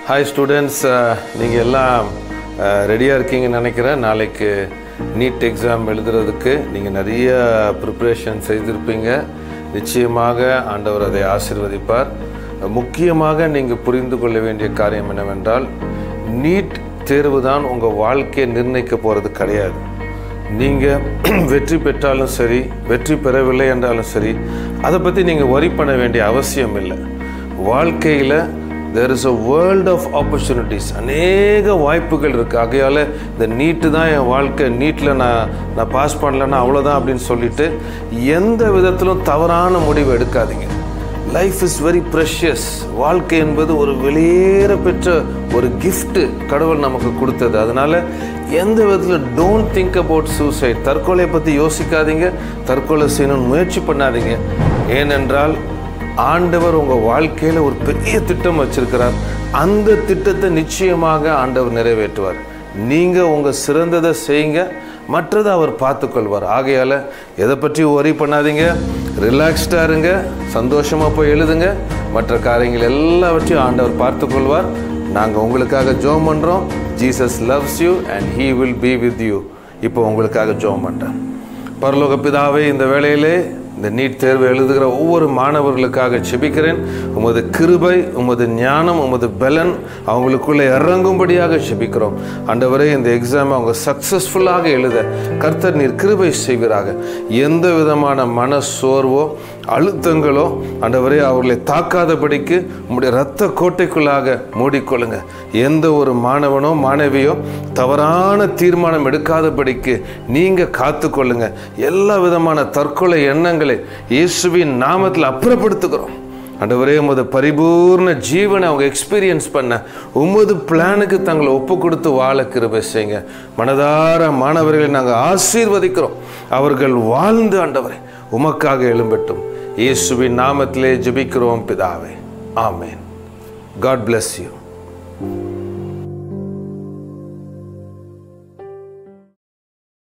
hi students நீங்கள் எல்லாம் ரெடியாக இருக்கீங்கன்னு நினைக்கிறேன் நாளைக்கு நீட் எக்ஸாம் எழுதுறதுக்கு நீங்கள் நிறைய ப்ரிப்ரேஷன் செய்திருப்பீங்க நிச்சயமாக ஆண்டவர் அதை ஆசீர்வதிப்பார் முக்கியமாக நீங்கள் புரிந்து கொள்ள வேண்டிய காரியம் என்னவென்றால் நீட் தேர்வு தான் உங்கள் வாழ்க்கையை நிர்ணயிக்க போகிறது கிடையாது நீங்கள் வெற்றி பெற்றாலும் சரி வெற்றி பெறவில்லை என்றாலும் சரி அதை பற்றி நீங்கள் worry பண்ண வேண்டிய அவசியம் இல்லை வாழ்க்கையில் there is a world of opportunities அநேக வாய்ப்புகள் இருக்குது ஆகையால் இந்த நீட்டு தான் என் வாழ்க்கை நீட்டில் நான் நான் பாஸ் பண்ணலன்னா அவ்வளோதான் அப்படின்னு சொல்லிட்டு எந்த விதத்திலும் தவறான முடிவு எடுக்காதீங்க லைஃப் இஸ் வெரி ப்ரெஷியஸ் வாழ்க்கை என்பது ஒரு வெளியேற பெற்ற ஒரு gift கடவுள் நமக்கு கொடுத்தது அதனால எந்த விதத்தில் டோன்ட் திங்க் அபவுட் சூசைட் தற்கொலையை பற்றி யோசிக்காதீங்க தற்கொலை செய்யணும்னு முயற்சி பண்ணாதீங்க ஏனென்றால் ஆண்டவர் உங்கள் வாழ்க்கையில் ஒரு பெரிய திட்டம் வச்சிருக்கிறார் அந்த திட்டத்தை நிச்சயமாக ஆண்டவர் நிறைவேற்றுவார் நீங்கள் உங்கள் சிறந்ததை செய்யுங்க மற்றதை அவர் பார்த்துக்கொள்வார் ஆகையால் எதை பற்றி worry பண்ணாதீங்க ரிலாக்ஸ்டாக இருங்க சந்தோஷமாக போய் எழுதுங்க மற்ற காரியங்கள் எல்லாவற்றையும் ஆண்டவர் பார்த்துக்கொள்வார் நாங்கள் உங்களுக்காக ஜோம் பண்ணுறோம் Jesus loves you and he will be with you இப்போ உங்களுக்காக ஜோம் பண்ணுறேன் பரலோக பிதாவே இந்த வேளையிலே இந்த நீட் தேர்வு எழுதுகிற ஒவ்வொரு மாணவர்களுக்காக செபிக்கிறேன் உமது கிருபை உமது ஞானம் உமது பலன் அவங்களுக்குள்ளே இறங்கும்படியாக செபிக்கிறோம் ஆண்டவரே இந்த எக்ஸாம் அவங்க சக்ஸஸ்ஃபுல்லாக எழுத கர்த்தர் நீர் கிருபை செய்வீராக எந்த விதமான மன சோர்வோ அழுத்தங்களோ ஆண்டவரே அவர்களை தாக்காதபடிக்கு உம்முடைய இரத்த கோட்டைக்குள்ளாக மூடிக்கொள்ளுங்க எந்த ஒரு மாணவனோ மாணவியோ தவறான தீர்மானம் எடுக்காதபடிக்கு நீங்க காத்துக்கொள்ளுங்க எல்லா விதமான தற்கொலை எண்ணங்களை இயேசுவின் நாமத்தில் அப்புறப்படுத்துகிறோம் ஆண்டவரே உமது பரிபூர்ண ஜீவனை அவங்க எக்ஸ்பீரியன்ஸ் பண்ண உமது பிளானுக்கு தங்களை ஒப்பு கொடுத்து வாழ கிருபை செய்யுங்க மனதார மாணவர்களை நாங்கள் ஆசீர்வதிக்கிறோம் அவர்கள் வாழ்ந்து ஆண்டவரை உமக்காக எழும்பட்டும் இயேசுவின் நாமத்திலே ஜெபிக்கிறோம் பிதாவே ஆமேன் காட் bless யூ